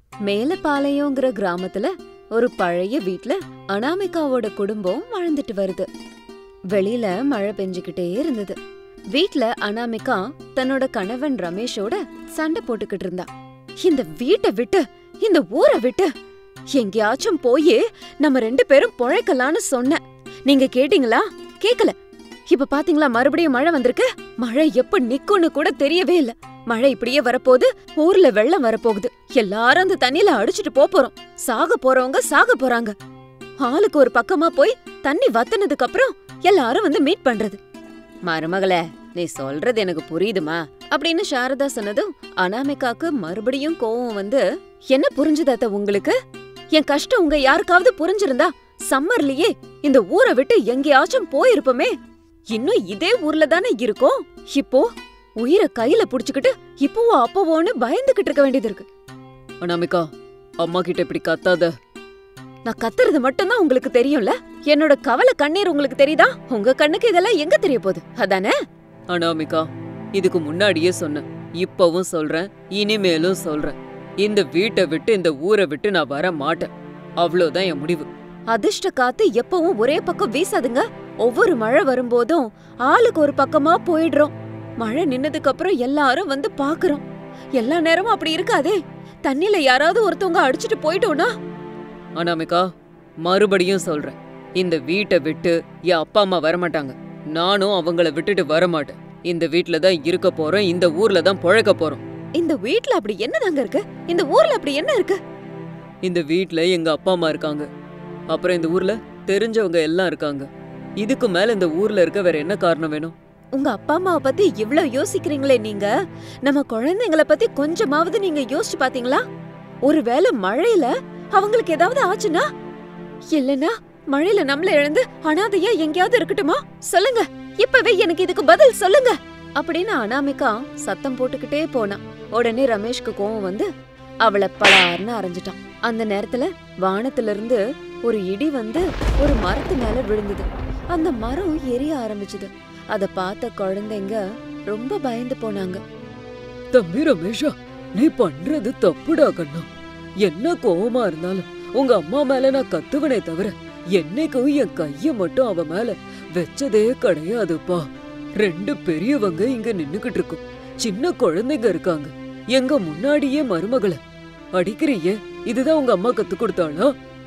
மேலப்பாளையங்கிற கிராமத்துல ஒரு பழைய வீட்ல அனாமிகாவோட குடும்பம் வாழ்ந்துட்டு வருது வெளியில மழை பெஞ்சுக்கிட்டே இருந்தது வீட்ல அனாமிகா தன்னோட கணவன் ரமேஷோட சண்டை போட்டுக்கிட்டு இருந்தா இந்த வீட்டை விட்டு இந்த ஊரை விட்டு எங்கேயாச்சும் போய் நம்ம ரெண்டு பேரும் பொழைக்கலான்னு சொன்னேன் நீங்க கேட்டீங்களா கேக்கல இப்ப பாத்தீங்களா மறுபடியும் மழை வந்திருக்கு மழை எப்ப நிக்கும்னு கூட தெரியவே இல்ல மழை இப்படியே வரப்போகுது ஊர்ல வெள்ளம் வரப்போகுது எல்லாரும் அந்த தண்ணியில அடிச்சிட்டு போப் போறோம் சாக போறவங்க சாக போறாங்க ஆளுக்கு ஒரு பக்கமா போய் தண்ணி வத்துனதுக்கு அப்புறம் எல்லாரும் வந்து மீட் பண்றது மருமகளே நீ சொல்றது எனக்கு புரியுதுமா அப்படின்னு சாரதா சொன்னதும் அனாமிகாக்கு மறுபடியும் கோவம் வந்து என்ன புரிஞ்சுது அத்த உங்களுக்கு என் கஷ்டம் உங்க யாருக்காவது புரிஞ்சிருந்தா சம்மர்லயே இந்த ஊரை விட்டு எங்கேயாச்சும் போயிருப்போமே இன்னும் இதே ஊர்ல தானே இருக்கோம் இப்போ உயிரை கையில புடிச்சுக்கிட்டு இப்போவோ அப்போவோன்னு பயந்துகிட்டு இருக்க வேண்டியது இருக்கு அனாமிகா அம்மா கிட்ட இப்படி கத்தாத நான் கத்துறது மட்டும்தான் உங்களுக்கு தெரியும்ல என்னோட கவலை கண்ணீர் உங்களுக்கு தெரியுதா உங்க கண்ணுக்கு இதெல்லாம் எங்க தெரிய போகுது அதானே அனாமிகா இதுக்கு முன்னாடியே சொன்னேன் இப்பவும் சொல்றேன் இனிமேலும் சொல்றேன் இந்த வீட்டை விட்டு இந்த ஊரை விட்டு நான் வர மாட்டேன் அவ்வளவுதான் என் முடிவு அதிர்ஷ்ட காத்து எப்பவும் ஒரே பக்கம் வீசாதுங்க ஒவ்வொரு மழை வரும்போதும் ஆளுக்கு ஒரு பக்கமா போயிடுறோம் மழை நின்னதுக்கு அப்புறம் எல்லாரும் வந்து பாக்குறோம் எல்லா நேரமும் அப்படி இருக்காதே தண்ணில யாராவது ஒருத்தவங்க அடிச்சிட்டு போயிட்டோம்னா அனாமிகா மறுபடியும் சொல்றேன் இந்த வீட்டை விட்டு என் அப்பா அம்மா வரமாட்டாங்க நானும் அவங்கள விட்டுட்டு வரமாட்டேன் இந்த வீட்ல தான் இருக்க போறோம் இந்த ஊர்ல தான் பொழைக்க போறோம் இந்த வீட்ல அப்படி என்னதாங்க இருக்கு இந்த ஊர்ல அப்படி என்ன இருக்கு இந்த வீட்ல எங்க அப்பா அம்மா இருக்காங்க அப்புறம் இந்த ஊர்ல தெரிஞ்சவங்க எல்லாம் இருக்காங்க இதுக்கு மேல இந்த ஊர்ல இருக்க வேற என்ன காரணம் வேணும் உங்க அப்பா அம்மாவை பத்தி இவ்ளோ யோசிக்கிறீங்களே நீங்க நம்ம குழந்தைங்கள பத்தி கொஞ்சமாவது நீங்க யோசிச்சு பாத்தீங்களா ஒருவேளை மழையில அவங்களுக்கு ஏதாவது ஆச்சுன்னா இல்லனா மழையில நம்மள இழந்து அனாதையா எங்கேயாவது இருக்கட்டுமா சொல்லுங்க இப்பவே எனக்கு இதுக்கு பதில் சொல்லுங்க அப்படின்னு அனாமிகா சத்தம் போட்டுக்கிட்டே போனா உடனே ரமேஷ்க்கு கோவம் வந்து அவளை பலார்னு அரைஞ்சிட்டான் அந்த நேரத்துல வானத்துல இருந்து ஒரு இடி வந்து ஒரு மரத்து மேல விழுந்தது அந்த மரம் எரிய ஆரம்பிச்சது அத பார்த்த குழந்தைங்க ரொம்ப பயந்து போனாங்க தம்பி ரமேஷா நீ பண்றது தப்புடா கண்ணா என்ன கோவமா இருந்தாலும் உங்க அம்மா மேல நான் கத்துவனே தவிர என்னைக்கும் என் கைய மட்டும் அவ மேல வச்சதே கிடையாதுப்பா ரெண்டு பெரியவங்க இங்க நின்னுகிட்டு இருக்கோம் சின்ன குழந்தைங்க இருக்காங்க எங்க முன்னாடியே மருமகள அடிக்கிறியே இதுதான் உங்க அம்மா கத்து கொடுத்தாளா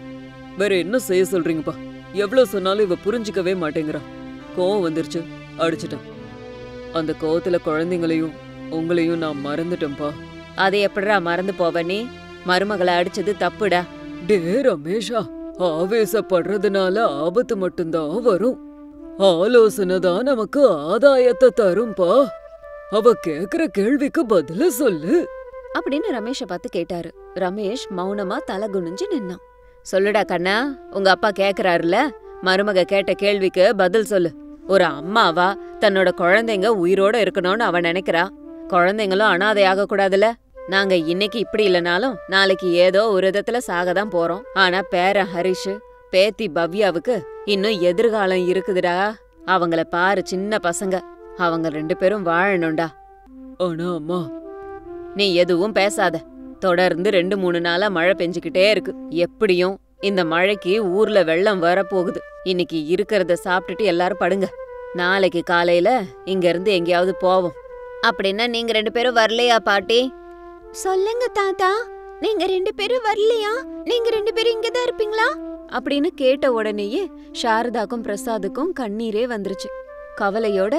வேற என்ன செய்ய சொல்றீங்கப்பா எவ்வளவு சொன்னாலும் இவ புரிஞ்சுக்கவே மாட்டேங்கிறா கோவம் வந்துருச்சு அடிச்சிட்டேன் அந்த கோவத்துல குழந்தைங்களையும் உங்களையும் நான் மறந்துட்டேன்ப்பா அதை எப்படிடா மறந்து போவ நீ மருமகளை அடிச்சது தப்புடா டே ரமேஷா ஆவேசப்படுறதுனால ஆபத்து மட்டும்தான் வரும் ஆலோசனை தான் நமக்கு ஆதாயத்தை தரும்பா அவ கேக்குற கேள்விக்கு பதில சொல்லு அப்படின்னு ரமேஷ பார்த்து கேட்டாரு ரமேஷ் மௌனமா தலை குனிஞ்சு நின்னான் சொல்லுடா கண்ணா உங்க அப்பா கேக்குறாருல மருமக கேட்ட கேள்விக்கு பதில் சொல்லு ஒரு அம்மாவா தன்னோட குழந்தைங்க உயிரோட இருக்கணும்னு அவ நினைக்கிறா குழந்தைங்களும் அனாதையாக கூடாதுல நாங்க இன்னைக்கு இப்படி இல்லனாலும் நாளைக்கு ஏதோ ஒரு விதத்துல சாக தான் போறோம் ஆனா பேரன் ஹரிஷ் பேத்தி பவ்யாவுக்கு இன்னும் எதிர்காலம் இருக்குதுடா அவங்கள பாரு சின்ன பசங்க அவங்க ரெண்டு பேரும் வாழணும்டா ஆனா அம்மா நீ எதுவும் பேசாத தொடர்ந்து ரெண்டு மூணு நாளா மழை பெஞ்சுக்கிட்டே இருக்கு எப்படியும் இந்த மழைக்கு ஊர்ல வெள்ளம் வரப்போகுது இன்னைக்கு இருக்கிறத சாப்பிட்டுட்டு எல்லாரும் படுங்க நாளைக்கு காலையில இங்க இருந்து எங்கேயாவது போவோம் அப்படின்னா நீங்க ரெண்டு பேரும் வரலையா பாட்டி சொல்லுங்க தாத்தா நீங்க ரெண்டு பேரும் வரலையா நீங்க ரெண்டு பேரும் இங்க தான் இருப்பீங்களா அப்படின்னு கேட்ட உடனேயே சாரதாக்கும் பிரசாதுக்கும் கண்ணீரே வந்துருச்சு கவலையோட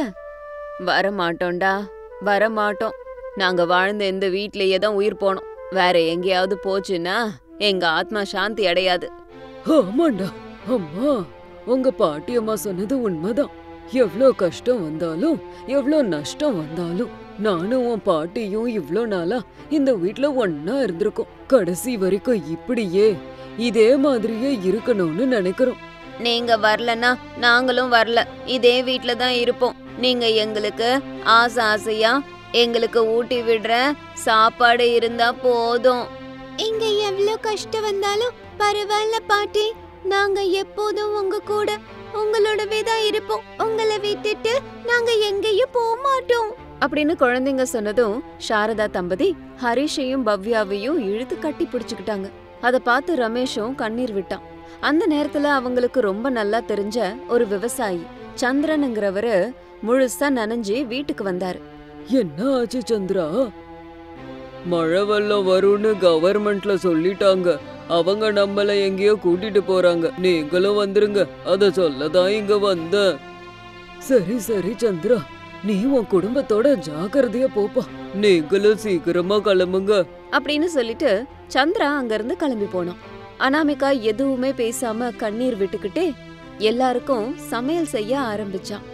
வர மாட்டோம்டா வர மாட்டோம் நாங்க வாழ்ந்த இந்த வீட்லயே தான் உயிர் போனோம் வேற எங்கேயாவது போச்சுன்னா எங்க ஆத்மா சாந்தி அடையாது ஆமாண்டா அம்மா உங்க பாட்டி அம்மா சொன்னது உண்மைதான் எவ்ளோ கஷ்டம் வந்தாலும் எவ்ளோ நஷ்டம் வந்தாலும் நானும் உன் பாட்டியும் இவ்ளோ நாளா இந்த வீட்ல ஒன்னா இருந்திருக்கோம் கடைசி வரைக்கும் இப்படியே இதே மாதிரியே இருக்கணும்னு நினைக்கிறோம் நீங்க வரலன்னா நாங்களும் வரல இதே வீட்ல தான் இருப்போம் நீங்க எங்களுக்கு ஆசை ஆசையா எங்களுக்கு ஊட்டி விடுற சாப்பாடு இருந்தா போதும் இங்க எவ்வளவு கஷ்டம் வந்தாலும் பரவாயில்ல பாட்டி நாங்க எப்போதும் உங்க கூட உங்களோடவே தான் இருப்போம் உங்களை விட்டுட்டு நாங்க எங்கேயும் போக மாட்டோம் அப்படின்னு குழந்தைங்க சொன்னதும் சாரதா தம்பதி ஹரிஷையும் பவ்யாவையும் இழுத்து கட்டி பிடிச்சுக்கிட்டாங்க அத பார்த்து ரமேஷும் கண்ணீர் விட்டான் அந்த நேரத்துல அவங்களுக்கு ரொம்ப நல்லா தெரிஞ்ச ஒரு விவசாயி சந்திரனுங்கிறவரு முழுசா நனைஞ்சு வீட்டுக்கு வந்தாரு என்ன ஆச்சு சந்திரா மழை வெள்ளம் வரும்னு கவர்மெண்ட்ல சொல்லிட்டாங்க அவங்க நம்மள எங்கேயோ கூட்டிட்டு போறாங்க நீங்களும் வந்துருங்க அத சொல்லதான் இங்க வந்தேன் சரி சரி சந்திரா நீ உன் குடும்பத்தோட ஜாக்கிரதையா போப்பா நீங்களும் சீக்கிரமா கிளம்புங்க அப்படின்னு சொல்லிட்டு சந்திரா அங்கிருந்து கிளம்பி போனான் அனாமிகா எதுவுமே பேசாம கண்ணீர் விட்டுக்கிட்டே எல்லாருக்கும் சமையல் செய்ய ஆரம்பிச்சான்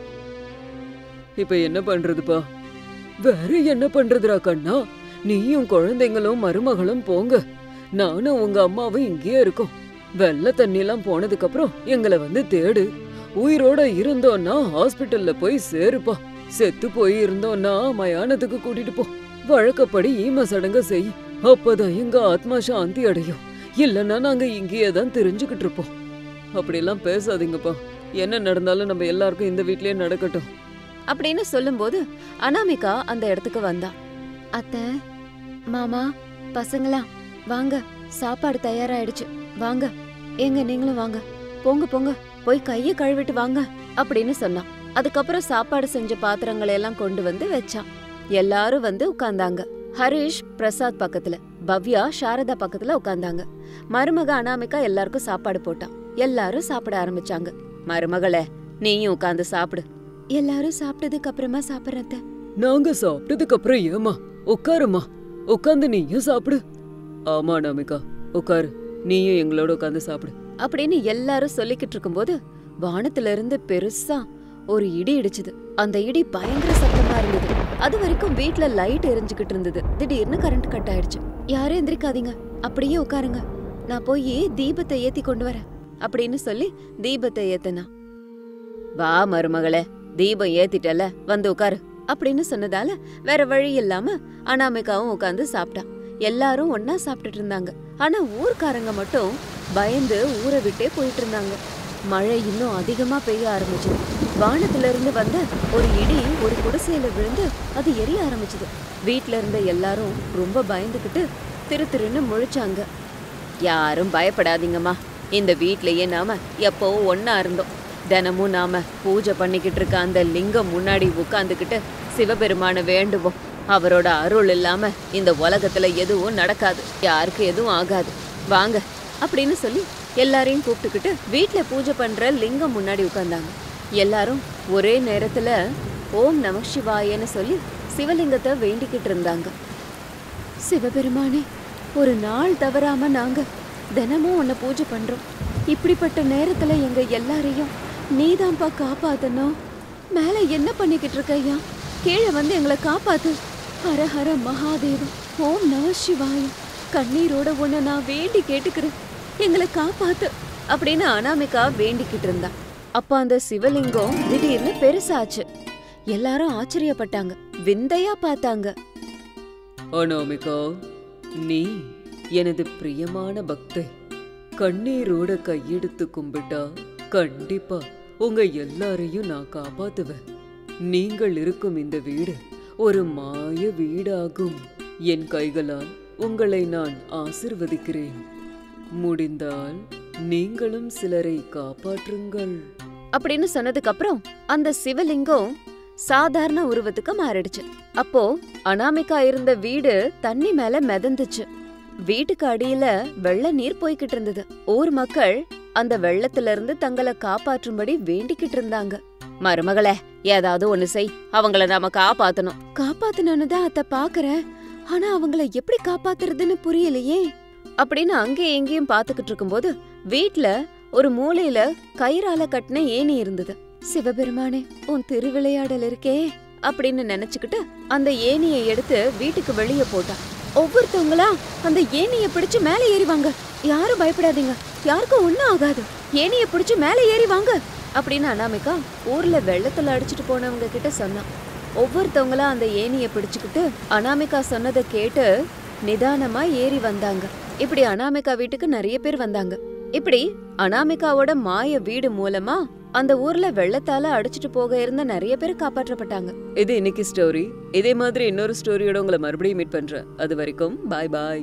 இப்ப என்ன பண்றதுப்பா வேற என்ன பண்றதுடா கண்ணா நீயும் குழந்தைங்களும் மருமகளும் போங்க நானும் உங்க அம்மாவும் இங்கேயே இருக்கோம் வெள்ள தண்ணி எல்லாம் போனதுக்கு அப்புறம் எங்களை வந்து தேடு உயிரோட இருந்தோம்னா ஹாஸ்பிட்டல்ல போய் சேருப்பா செத்து போய் இருந்தோம்னா மயானத்துக்கு கூட்டிட்டு போ வழக்கப்படி ஈம சடங்க செய் அப்பதான் எங்க ஆத்மா சாந்தி அடையும் இல்லைன்னா நாங்க இங்கேயே தான் தெரிஞ்சுக்கிட்டு இருப்போம் அப்படிலாம் பேசாதீங்கப்பா என்ன நடந்தாலும் நம்ம எல்லாருக்கும் இந்த வீட்லயே நடக்கட்டும் அப்படின்னு சொல்லும்போது அனாமிகா அந்த இடத்துக்கு வந்தா அத்தை மாமா பசங்களா வாங்க சாப்பாடு தயாராயிடுச்சு வாங்க ஏங்க நீங்களும் வாங்க போங்க போங்க போய் கைய கழுவிட்டு வாங்க அப்படின்னு சொன்னான் அதுக்கப்புறம் சாப்பாடு செஞ்ச பாத்திரங்களை எல்லாம் கொண்டு வந்து வச்சான் எல்லாரும் வந்து உட்கார்ந்தாங்க ஹரிஷ் பிரசாத் பக்கத்துல பவ்யா சாரதா பக்கத்துல உட்கார்ந்தாங்க மருமக அனாமிகா எல்லாருக்கும் சாப்பாடு போட்டான் எல்லாரும் சாப்பிட ஆரம்பிச்சாங்க மருமகளே நீயும் உட்கார்ந்து சாப்பிடு எல்லாரும் சாப்பிட்டதுக்கு அப்புறமா சாப்பிட்றத நாங்க சாப்பிட்டதுக்கு அப்புறம் ஏமா உட்காருமா உட்காந்து நீயும் சாப்பிடு ஆமா நமிகா உட்காரு நீயும் எங்களோட உட்காந்து சாப்பிடு அப்படின்னு எல்லாரும் சொல்லிக்கிட்டு இருக்கும்போது வானத்துல இருந்து பெருசா ஒரு இடி இடிச்சுது அந்த இடி பயங்கர சத்தமா இருந்தது அது வரைக்கும் வீட்ல லைட் எரிஞ்சுக்கிட்டு இருந்தது திடீர்னு கரண்ட் கட் ஆயிடுச்சு யாரும் எந்திரிக்காதீங்க அப்படியே உட்காருங்க நான் போய் தீபத்தை ஏத்தி கொண்டு வரேன் அப்படின்னு சொல்லி தீபத்தை ஏத்துனா வா மருமகளே தீபம் ஏத்திட்டல வந்து உட்காரு அப்படின்னு சொன்னதால வேற வழி இல்லாம அனாமிகாவும் உட்காந்து சாப்பிட்டான் எல்லாரும் ஒன்னா சாப்பிட்டுட்டு இருந்தாங்க ஆனா ஊர்க்காரங்க மட்டும் பயந்து ஊரை விட்டே போயிட்டு இருந்தாங்க மழை இன்னும் அதிகமா பெய்ய ஆரம்பிச்சது வானத்துல இருந்து வந்த ஒரு இடி ஒரு குடிசையில விழுந்து அது எரிய ஆரம்பிச்சது வீட்ல இருந்த எல்லாரும் ரொம்ப பயந்துகிட்டு திரு திருன்னு முழிச்சாங்க யாரும் பயப்படாதீங்கம்மா இந்த வீட்லயே நாம எப்போ ஒண்ணா இருந்தோம் தினமும் நாம பூஜை பண்ணிக்கிட்டு இருக்க அந்த லிங்கம் முன்னாடி உட்காந்துக்கிட்டு சிவபெருமான வேண்டுவோம் அவரோட அருள் இல்லாம இந்த உலகத்துல எதுவும் நடக்காது யாருக்கு எதுவும் ஆகாது வாங்க அப்படின்னு சொல்லி எல்லாரையும் கூப்பிட்டுக்கிட்டு வீட்ல பூஜை பண்ற லிங்கம் முன்னாடி உட்கார்ந்தாங்க எல்லாரும் ஒரே நேரத்துல ஓம் நம சிவாயன்னு சொல்லி சிவலிங்கத்தை வேண்டிக்கிட்டு இருந்தாங்க சிவபெருமானே ஒரு நாள் தவறாம நாங்க தினமும் உன்னை பூஜை பண்றோம் இப்படிப்பட்ட நேரத்துல எங்க எல்லாரையும் நீதான்ப்பா காப்பாத்தணும் மேல என்ன பண்ணிக்கிட்டு இருக்க ஐயா கீழே வந்து எங்களை காப்பாத்து ஹர ஹர மகாதேவம் ஓம் நம சிவாயம் கண்ணீரோட உன்னை நான் வேண்டி கேட்டுக்கிறேன் எங்களை காப்பாத்து அப்படின்னு அனாமிகா வேண்டிக்கிட்டு இருந்தா அப்ப அந்த சிவலிங்கம் திடீர்னு பெருசாச்சு எல்லாரும் ஆச்சரியப்பட்டாங்க விந்தையா பார்த்தாங்க அனாமிகா நீ எனது பிரியமான பக்தை கண்ணீரோட கையெடுத்து கும்பிட்டா கண்டிப்பா உங்க எல்லாரையும் நான் காப்பாத்துவேன் நீங்கள் இருக்கும் இந்த வீடு ஒரு மாய வீடாகும் என் கைகளால் உங்களை நான் ஆசிர்வதிக்கிறேன் முடிந்தால் நீங்களும் சிலரை காப்பாற்றுங்கள் அப்படின்னு சொன்னதுக்கு அப்புறம் அந்த சிவலிங்கம் சாதாரண உருவத்துக்கு மாறிடுச்சு அப்போ அனாமிகா இருந்த வீடு தண்ணி மேல மிதந்துச்சு வீட்டுக்கு அடியில வெள்ள நீர் போய்கிட்டு இருந்தது ஊர் மக்கள் அந்த வெள்ளத்துல இருந்து தங்களை காப்பாற்றும்படி வேண்டிக்கிட்டு இருந்தாங்க மருமகளே ஏதாவது ஒண்ணு செய் அவங்கள நாம காப்பாத்தணும் காப்பாத்தணும்னு தான் அத்த பாக்குறேன் ஆனா அவங்கள எப்படி காப்பாத்துறதுன்னு புரியலையே அப்படின்னு அங்கேயும் எங்கேயும் பாத்துக்கிட்டு இருக்கும்போது வீட்ல ஒரு மூலையில கயிறால கட்டின ஏணி இருந்தது சிவபெருமானே உன் திருவிளையாடல் இருக்கே அப்படின்னு நினைச்சுக்கிட்டு அந்த ஏணியை எடுத்து வீட்டுக்கு வெளியே போட்டான் ஒவ்வொருத்தவங்களா அந்த ஏணிய பிடிச்சு மேலே ஏறி வாங்க யாரும் பயப்படாதீங்க யாருக்கும் ஒண்ணும் ஆகாது ஏணிய பிடிச்சு மேலே ஏறி வாங்க அப்படின்னு அனாமிகா ஊர்ல வெள்ளத்துல அடிச்சிட்டு போனவங்க கிட்ட சொன்னான் ஒவ்வொருத்தவங்களா அந்த ஏணிய பிடிச்சுக்கிட்டு அனாமிகா சொன்னதை கேட்டு நிதானமா ஏறி வந்தாங்க இப்படி அனாமிகா வீட்டுக்கு நிறைய பேர் வந்தாங்க இப்படி அனாமிகாவோட மாய வீடு மூலமா அந்த ஊர்ல வெள்ளத்தால அடிச்சிட்டு போக இருந்த நிறைய பேர் காப்பாற்றப்பட்டாங்க இது இன்னைக்கு ஸ்டோரி இதே மாதிரி இன்னொரு ஸ்டோரியோட உங்களை மறுபடியும் மீட் பண்றேன் அது வரைக்கும் பாய் பாய்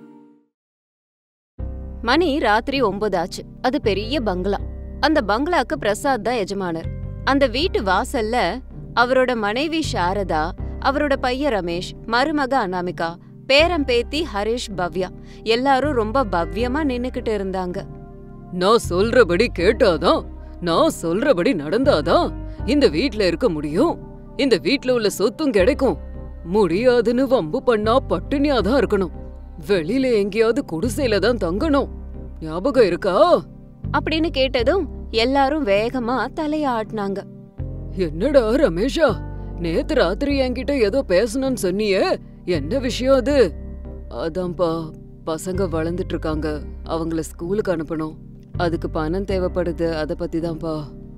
மணி ராத்திரி ஒன்பது ஆச்சு அது பெரிய பங்களா அந்த பங்களாக்கு பிரசாத் தான் எஜமானர் அந்த வீட்டு வாசல்ல அவரோட மனைவி சாரதா அவரோட பையன் ரமேஷ் மருமக அனாமிகா பேரன் பேத்தி ஹரிஷ் பவ்யா எல்லாரும் ரொம்ப பவ்யமா நின்னுக்கிட்டு இருந்தாங்க நான் சொல்றபடி கேட்டாதான் நான் சொல்றபடி நடந்தாதான் இந்த வீட்ல இருக்க முடியும் இந்த வீட்ல உள்ள சொத்தும் கிடைக்கும் முடியாதுன்னு வம்பு பண்ணா பட்டினியா தான் இருக்கணும் வெளியில எங்கேயாவது குடிசையில தான் தங்கணும் ஞாபகம் இருக்கா அப்படின்னு கேட்டதும் எல்லாரும் வேகமா தலைய ஆட்டினாங்க என்னடா ரமேஷா நேத்து ராத்திரி என்கிட்ட ஏதோ பேசணும்னு சொன்னியே என்ன விஷயம் அது அதான்ப்பா பசங்க வளர்ந்துட்டு இருக்காங்க அவங்கள ஸ்கூலுக்கு அனுப்பணும் அதுக்கு பணம் தேவைப்படுது அத பத்தி தான்ப்பா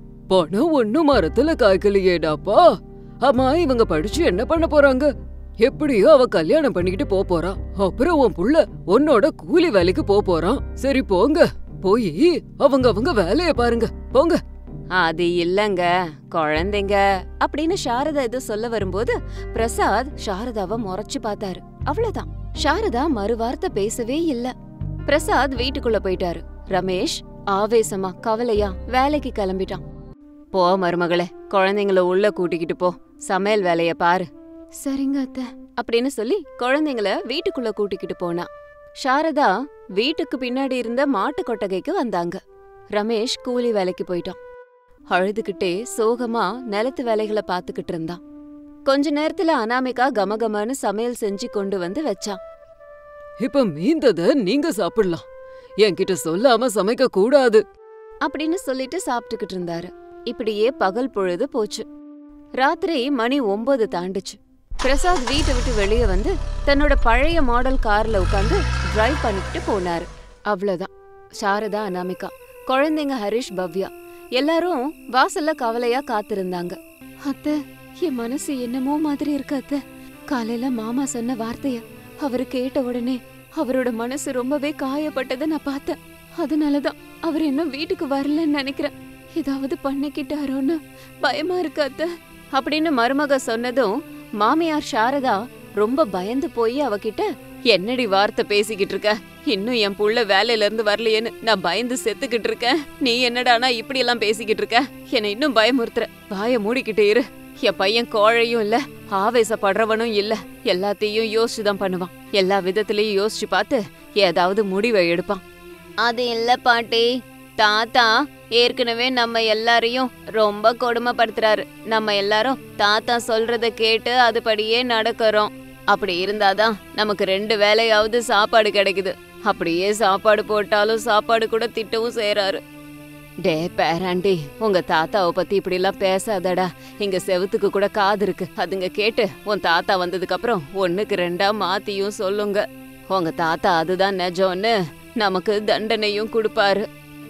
பணம் ஒண்ணும் மரத்துல காய்க்கலையேடாப்பா அம்மா இவங்க படிச்சு என்ன பண்ண போறாங்க எப்படியோ அவ கல்யாணம் பண்ணிக்கிட்டு போப் போறா அப்புறம் உன் புள்ள உன்னோட கூலி வேலைக்கு போப் போறான் சரி போங்க போய் அவங்க அவங்க வேலைய பாருங்க போங்க அது இல்லங்க குழந்தைங்க அப்படின்னு சாரதா இது சொல்ல வரும்போது பிரசாத் சாரதாவை முறைச்சு பார்த்தாரு அவ்வளவுதான் சாரதா மறுவார்த்தை பேசவே இல்ல பிரசாத் வீட்டுக்குள்ள போயிட்டாரு ரமேஷ் ஆவேசமா கவலையா வேலைக்கு கிளம்பிட்டான் போ மருமகளே குழந்தைங்கள உள்ள கூட்டிக்கிட்டு போ சமையல் வேலைய பாரு சரிங்க அத்த அப்படின்னு சொல்லி குழந்தைங்கள வீட்டுக்குள்ள கூட்டிக்கிட்டு போனா சாரதா வீட்டுக்கு பின்னாடி இருந்த மாட்டு கொட்டகைக்கு வந்தாங்க ரமேஷ் கூலி வேலைக்கு போயிட்டான் அழுதுகிட்டே சோகமா நிலத்து வேலைகளை பார்த்துக்கிட்டு இருந்தான் கொஞ்ச நேரத்துல அனாமிகா கமகமன்னு சமையல் செஞ்சு கொண்டு வந்து வச்சான் இப்ப மீந்தத நீங்க சாப்பிடலாம் என்கிட்ட சொல்லாம சமைக்க கூடாது அப்படின்னு சொல்லிட்டு சாப்பிட்டுக்கிட்டு இருந்தாரு இப்படியே பகல் பொழுது போச்சு ராத்திரி மணி ஒன்பது தாண்டுச்சு பிரசாத் வீட்டை விட்டு வெளியே வந்து தன்னோட பழைய மாடல் கார்ல உட்காந்து டிரைவ் பண்ணிக்கிட்டு போனாரு அவ்வளவுதான் சாரதா அனாமிகா குழந்தைங்க ஹரிஷ் பவ்யா எல்லாரும் வாசல்ல கவலையா காத்திருந்தாங்க அத்த என் மனசு என்னமோ மாதிரி இருக்கு அத்த காலையில மாமா சொன்ன வார்த்தைய அவரு கேட்ட உடனே அவரோட மனசு ரொம்பவே காயப்பட்டதை நான் பார்த்தேன் அதனாலதான் அவர் இன்னும் வீட்டுக்கு வரலன்னு நினைக்கிறேன் ஏதாவது பண்ணிக்கிட்டாரோன்னு பயமா இருக்கு அத்த அப்படின்னு மருமக சொன்னதும் மாமியார் சாரதா ரொம்ப பயந்து போய் அவகிட்ட என்னடி வார்த்தை பேசிக்கிட்டு இருக்க இன்னும் என் புள்ள வேலையில இருந்து வரலையேன்னு நான் பயந்து செத்துக்கிட்டு இருக்கேன் நீ என்னடானா இப்படி எல்லாம் பேசிக்கிட்டு இருக்க என்னை இன்னும் பயமுறுத்துற வாய மூடிக்கிட்டு இரு என் பையன் கோழையும் இல்ல ஆவேசப்படுறவனும் இல்ல எல்லாத்தையும் யோசிச்சுதான் பண்ணுவான் எல்லா விதத்திலயும் யோசிச்சு பார்த்து ஏதாவது முடிவை எடுப்பான் அது இல்ல பாட்டி தாத்தா ஏற்கனவே நம்ம எல்லாரையும் ரொம்ப கொடுமைப்படுத்துறாரு நம்ம எல்லாரும் தாத்தா சொல்றத கேட்டு அதுபடியே நடக்கறோம் அப்படி இருந்தாதான் நமக்கு ரெண்டு வேலையாவது சாப்பாடு கிடைக்குது அப்படியே சாப்பாடு போட்டாலும் சாப்பாடு கூட திட்டவும் செய்யறாரு டே பேராண்டி உங்க தாத்தாவை பத்தி இப்படி எல்லாம் பேசாதடா இங்க செவுத்துக்கு கூட காது இருக்கு அதுங்க கேட்டு உன் தாத்தா வந்ததுக்கு அப்புறம் ஒண்ணுக்கு ரெண்டா மாத்தியும் சொல்லுங்க உங்க தாத்தா அதுதான் நிஜம்னு நமக்கு தண்டனையும் கொடுப்பாரு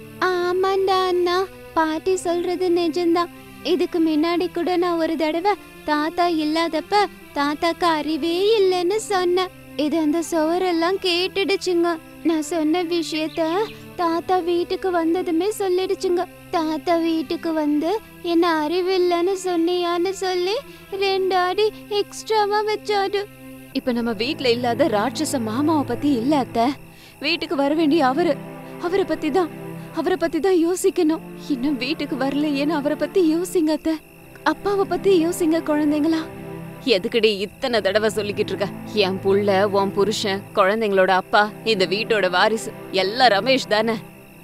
ஆமாண்டா அண்ணா பாட்டி சொல்றது நிஜம்தான் இதுக்கு முன்னாடி கூட நான் ஒரு தடவை தாத்தா இல்லாதப்ப தாத்தாக்கு அறிவே இல்லைன்னு சொன்னேன் இது அந்த சுவரெல்லாம் கேட்டுடுச்சுங்க நான் சொன்ன விஷயத்த தாத்தா வீட்டுக்கு வந்ததுமே சொல்லிடுச்சுங்க தாத்தா வீட்டுக்கு வந்து என்ன அறிவில்லைன்னு சொன்னியான்னு சொல்லி ரெண்டு அடி எக்ஸ்ட்ராவா வச்சாரு இப்ப நம்ம வீட்ல இல்லாத ராட்சச மாமாவை பத்தி இல்ல அத்த வீட்டுக்கு வர வேண்டிய அவரு அவரை பத்தி தான் அவரை பத்தி தான் யோசிக்கணும் இன்னும் வீட்டுக்கு வரலையேன்னு அவரை பத்தி யோசிங்க அத்த அப்பாவை பத்தி யோசிங்க குழந்தைங்களா எதுக்குடி இத்தனை தடவை சொல்லிக்கிட்டு இருக்க என் புள்ள உன் புருஷன் குழந்தைங்களோட அப்பா இந்த வீட்டோட வாரிசு எல்லாம் ரமேஷ் தானே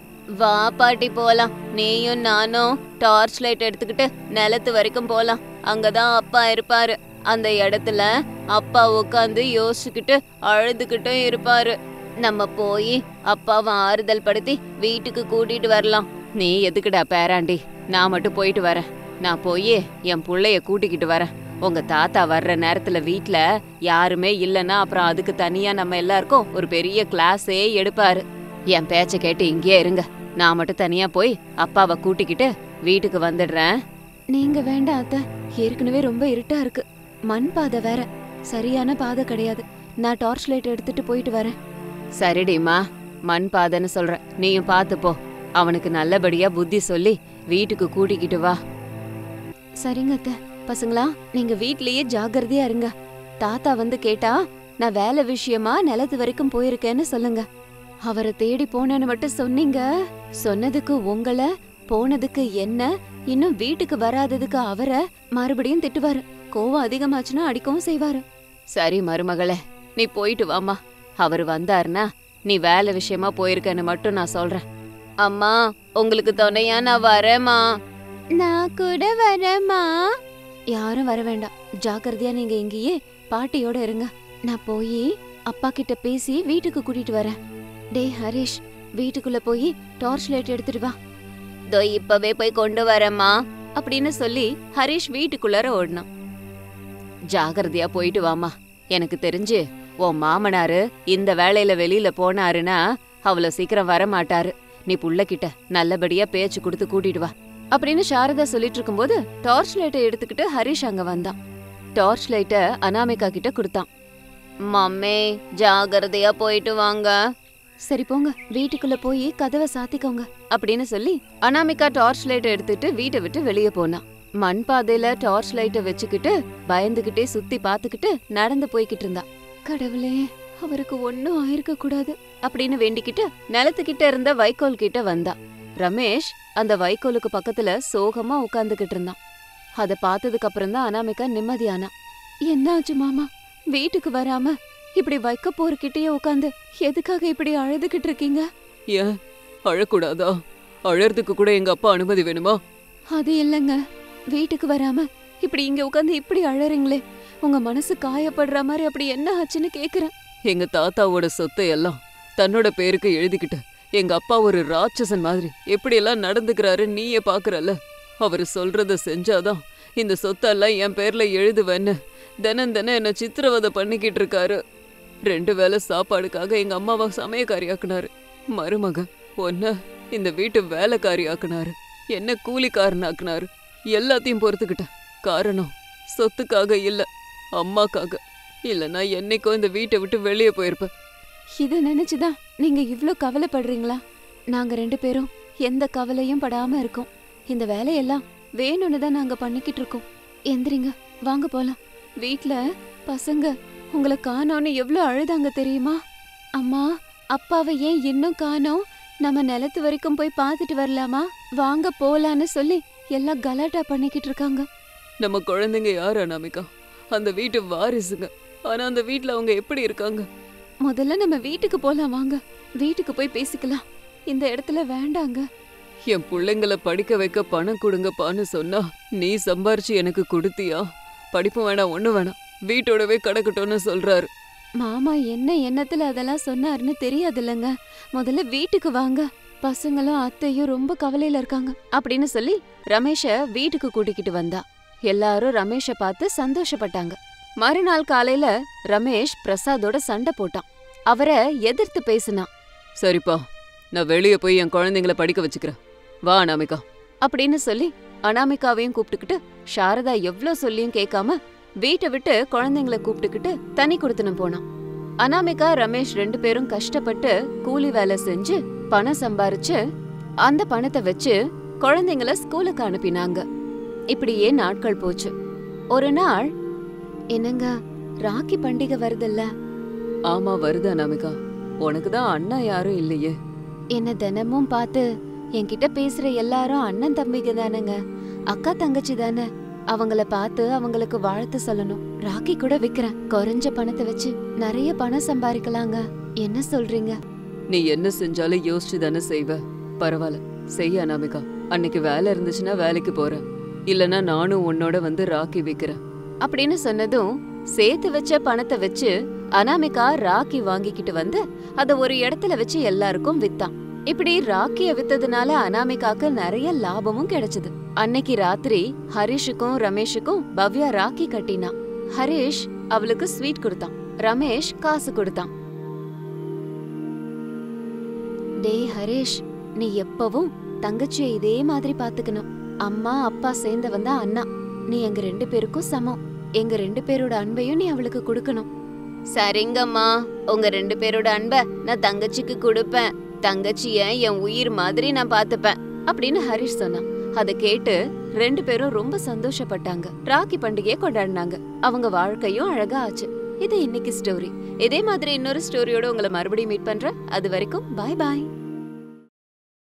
வா பாட்டி போலாம் நீயும் நானும் டார்ச் லைட் எடுத்துக்கிட்டு நிலத்து வரைக்கும் போலாம் அங்கதான் அப்பா இருப்பாரு அந்த இடத்துல அப்பா உட்காந்து யோசிச்சுக்கிட்டு அழுதுகிட்டும் இருப்பாரு நம்ம போய் அப்பாவை ஆறுதல் படுத்தி வீட்டுக்கு கூட்டிட்டு வரலாம் நீ எதுக்குடா பேராண்டி நான் மட்டும் போயிட்டு வரேன் நான் போய் என் புள்ளைய கூட்டிக்கிட்டு வரேன் உங்க தாத்தா வர்ற நேரத்துல வீட்ல யாருமே இல்லைன்னா அப்புறம் அதுக்கு தனியா நம்ம எல்லாருக்கும் ஒரு பெரிய கிளாஸே எடுப்பாரு என் பேச்ச கேட்டு இங்கேயே இருங்க நான் மட்டும் தனியா போய் அப்பாவை கூட்டிக்கிட்டு வீட்டுக்கு வந்துடுறேன் நீங்க வேண்டாம் அத்த ஏற்கனவே ரொம்ப இருட்டா இருக்கு மண் பாதை வேற சரியான பாதை கிடையாது நான் டார்ச் லைட் எடுத்துட்டு போயிட்டு வரேன் சரிடிமா மண் பாதைன்னு சொல்ற நீயும் பார்த்து போ அவனுக்கு நல்லபடியா புத்தி சொல்லி வீட்டுக்கு கூட்டிக்கிட்டு வா சரிங்க அத்தை பசங்களா நீங்க வீட்லயே ஜாக்கிரதையா இருங்க தாத்தா வந்து கேட்டா நான் வேலை விஷயமா நிலத்து வரைக்கும் போயிருக்கேன்னு சொல்லுங்க அவரை தேடி போனேன்னு மட்டும் சொன்னீங்க சொன்னதுக்கு உங்கள போனதுக்கு என்ன இன்னும் வீட்டுக்கு வராததுக்கு அவரை மறுபடியும் திட்டுவாரு கோவம் அதிகமாச்சுன்னா அடிக்கவும் செய்வாரு சரி மருமகளே நீ போயிட்டு வாமா அவர் வந்தாருன்னா நீ வேலை விஷயமா போயிருக்கேன்னு மட்டும் நான் சொல்றேன் அம்மா உங்களுக்கு துணையா நான் வரேம்மா நான் கூட வரேம்மா யாரும் வர வேண்டாம் ஜாக்கிரதையா நீங்க இங்கேயே பாட்டியோட இருங்க நான் போய் அப்பா கிட்ட பேசி வீட்டுக்கு கூட்டிட்டு வரேன் டேய் ஹரிஷ் வீட்டுக்குள்ள போய் டார்ச் லைட் எடுத்துட்டு வா தோ இப்பவே போய் கொண்டு வரேம்மா அப்படின்னு சொல்லி ஹரிஷ் வீட்டுக்குள்ளார ஓடினான் ஜாகிரதையா போயிட்டு வாமா எனக்கு தெரிஞ்சு உன் மாமனாரு இந்த வேலையில வெளியில போனாருன்னா அவ்வளவு சீக்கிரம் வர மாட்டாரு நீ புள்ளகிட்ட நல்லபடியா பேச்சு கொடுத்து கூட்டிட்டு வா அப்படின்னு சாரதா சொல்லிட்டு இருக்கும்போது டார்ச் லைட்டை எடுத்துக்கிட்டு ஹரிஷ் அங்க வந்தான் டார்ச் லைட்டை அனாமிகா கிட்ட கொடுத்தான் மம்மே ஜாகிரதையா போயிட்டு வாங்க சரி போங்க வீட்டுக்குள்ள போய் கதவை சாத்திக்கோங்க அப்படின்னு சொல்லி அனாமிகா டார்ச் லைட்டை எடுத்துட்டு வீட்டை விட்டு வெளியே போனான் மண் பாதையில டார்ச் லைட்டை வச்சுக்கிட்டு பயந்துகிட்டே சுத்தி பாத்துக்கிட்டு நடந்து போய்கிட்டு இருந்தா கடவுளே அவருக்கு ஒன்னும் ஆயிருக்க கூடாது அப்படின்னு வேண்டிக்கிட்டு நிலத்துக்கிட்ட இருந்த வைக்கோல் கிட்ட வந்தா ரமேஷ் அந்த வைக்கோலுக்கு பக்கத்துல சோகமா உட்கார்ந்துகிட்டு இருந்தான் அத பார்த்ததுக்கு அப்புறம் தான் அனாமிகா நிம்மதியானா என்ன ஆச்சு மாமா வீட்டுக்கு வராம இப்படி வைக்க போர்கிட்டயே உட்காந்து எதுக்காக இப்படி அழுதுகிட்டு இருக்கீங்க ஏன் அழக்கூடாதா அழறதுக்கு கூட எங்க அப்பா அனுமதி வேணுமா அது இல்லைங்க வீட்டுக்கு வராம இப்படி இங்க உட்காந்து இப்படி அழறீங்களே உங்க மனசு காயப்படுற மாதிரி அப்படி என்ன ஆச்சுன்னு கேக்குறேன் எங்க தாத்தாவோட சொத்தை எல்லாம் தன்னோட பேருக்கு எழுதிக்கிட்டு எங்க அப்பா ஒரு ராட்சசன் மாதிரி எப்படியெல்லாம் நடந்துக்கிறாரு நீயே பாக்குறல்ல அவர் சொல்றத செஞ்சாதான் இந்த சொத்தெல்லாம் என் பேர்ல எழுதுவேன்னு தினம் தினம் என்ன சித்திரவதை பண்ணிக்கிட்டு இருக்காரு ரெண்டு வேளை சாப்பாடுக்காக எங்க அம்மாவை சமயக்காரியாக்குனாரு மருமக ஒன்ன இந்த வீட்டு வேலைக்காரியாக்குனாரு என்ன கூலிக்காரனாக்குனாரு எல்லாத்தையும் பொறுத்துக்கிட்டேன் காரணம் சொத்துக்காக இல்ல அம்மாக்காக இல்லைன்னா என்னைக்கோ இந்த வீட்டை விட்டு வெளியே போயிருப்பேன் இத நினைச்சுதான் நீங்க இவ்ளோ கவலைப்படுறீங்களா நாங்க ரெண்டு பேரும் எந்த கவலையும் படாம இருக்கோம் இந்த வேலையெல்லாம் வேணும்னு தான் நாங்க பண்ணிக்கிட்டு இருக்கோம் எந்திரிங்க வாங்க போலாம் வீட்ல பசங்க உங்களை காணோன்னு எவ்ளோ அழுதாங்க தெரியுமா அம்மா அப்பாவை ஏன் இன்னும் காணோம் நம்ம நிலத்து வரைக்கும் போய் பார்த்துட்டு வரலாமா வாங்க போலான்னு சொல்லி எல்லாம் கலாட்டா பண்ணிக்கிட்டு இருக்காங்க நம்ம குழந்தைங்க யார் அனாமிகா அந்த வீட்டு வாரிசுங்க ஆனா அந்த வீட்ல அவங்க எப்படி இருக்காங்க முதல்ல நம்ம வீட்டுக்கு போலாம் வாங்க வீட்டுக்கு போய் பேசிக்கலாம் இந்த இடத்துல வேண்டாங்க என் பிள்ளைங்கள படிக்க வைக்க பணம் கொடுங்கப்பான்னு சொன்னா நீ சம்பாரிச்சு எனக்கு கொடுத்தியா படிப்பு வேணாம் ஒண்ணு வேணாம் வீட்டோடவே கிடக்கட்டும்னு சொல்றாரு மாமா என்ன எண்ணத்துல அதெல்லாம் சொன்னாருன்னு தெரியாதுல்லங்க முதல்ல வீட்டுக்கு வாங்க பசங்களும் அத்தையும் ரொம்ப கவலையில இருக்காங்க அப்படின்னு சொல்லி ரமேஷ வீட்டுக்கு கூட்டிக்கிட்டு வந்தா எல்லாரும் ரமேஷ பார்த்து சந்தோஷப்பட்டாங்க மறுநாள் காலையில ரமேஷ் பிரசாதோட சண்டை போட்டான் அவரை எதிர்த்து பேசினான் சரிப்பா நான் வெளியே போய் என் குழந்தைங்கள படிக்க வச்சுக்கிறேன் வா அனாமிகா அப்படின்னு சொல்லி அனாமிகாவையும் கூப்பிட்டுக்கிட்டு சாரதா எவ்ளோ சொல்லியும் கேட்காம வீட்டை விட்டு குழந்தைங்கள கூப்பிட்டுக்கிட்டு தனி கொடுத்துன்னு போனான் அனாமிகா ரமேஷ் ரெண்டு பேரும் கஷ்டப்பட்டு கூலி வேலை செஞ்சு பணம் சம்பாரிச்சு அந்த பணத்தை வச்சு குழந்தைங்கள ஸ்கூலுக்கு அனுப்பினாங்க இப்படியே நாட்கள் போச்சு ஒரு நாள் என்னங்க ராக்கி பண்டிகை வருதுல்ல ஆமா வருது அனாமிகா உனக்கு தான் அண்ணா யாரும் இல்லையே என்ன தினமும் பார்த்து என்கிட்ட பேசுற எல்லாரும் அண்ணன் தம்பிங்க தானேங்க அக்கா தங்கச்சி தானே அவங்கள பார்த்து அவங்களுக்கு வாழ்த்து சொல்லணும் ராக்கி கூட விக்கிறேன் குறைஞ்ச பணத்தை வச்சு நிறைய பணம் சம்பாதிக்கலாங்க என்ன சொல்றீங்க நீ என்ன செஞ்சாலும் யோசிச்சு தானே செய்வ பரவாயில்ல செய்ய அனாமிகா அன்னைக்கு வேலை இருந்துச்சுன்னா வேலைக்கு போறேன் இல்லனா நானும் உன்னோட வந்து ராக்கி விக்கிறேன் அப்படின்னு சொன்னதும் சேர்த்து வச்ச பணத்தை வச்சு அனாமிகா ராக்கி வாங்கிக்கிட்டு வந்து அத ஒரு இடத்துல வச்சு எல்லாருக்கும் வித்தான் இப்படி ராக்கிய வித்ததுனால அனாமிகாக்கு நிறைய லாபமும் கிடைச்சது அன்னைக்கு ராத்திரி ஹரிஷுக்கும் ரமேஷுக்கும் பவ்யா ராக்கி கட்டினா ஹரிஷ் அவளுக்கு ஸ்வீட் கொடுத்தான் ரமேஷ் காசு கொடுத்தான் டேய் ஹரிஷ் நீ எப்பவும் தங்கச்சியை இதே மாதிரி பாத்துக்கணும் அம்மா அப்பா சேர்ந்தவன் தான் அண்ணா நீ எங்க ரெண்டு பேருக்கும் சமம் எங்க ரெண்டு பேரோட அன்பையும் நீ அவளுக்கு கொடுக்கணும் சரிங்கம்மா உங்க ரெண்டு பேரோட அன்ப நான் தங்கச்சிக்கு கொடுப்பேன் தங்கச்சிய என் உயிர் மாதிரி நான் பாத்துப்பேன் அப்படின்னு ஹரிஷ் சொன்னான் அதை கேட்டு ரெண்டு பேரும் ரொம்ப சந்தோஷப்பட்டாங்க ராக்கி பண்டிகையை கொண்டாடினாங்க அவங்க வாழ்க்கையும் அழகா ஆச்சு இது இன்னைக்கு ஸ்டோரி இதே மாதிரி இன்னொரு ஸ்டோரியோட உங்களை மறுபடியும் மீட் பண்றேன் அது வரைக்கும் பாய் பாய்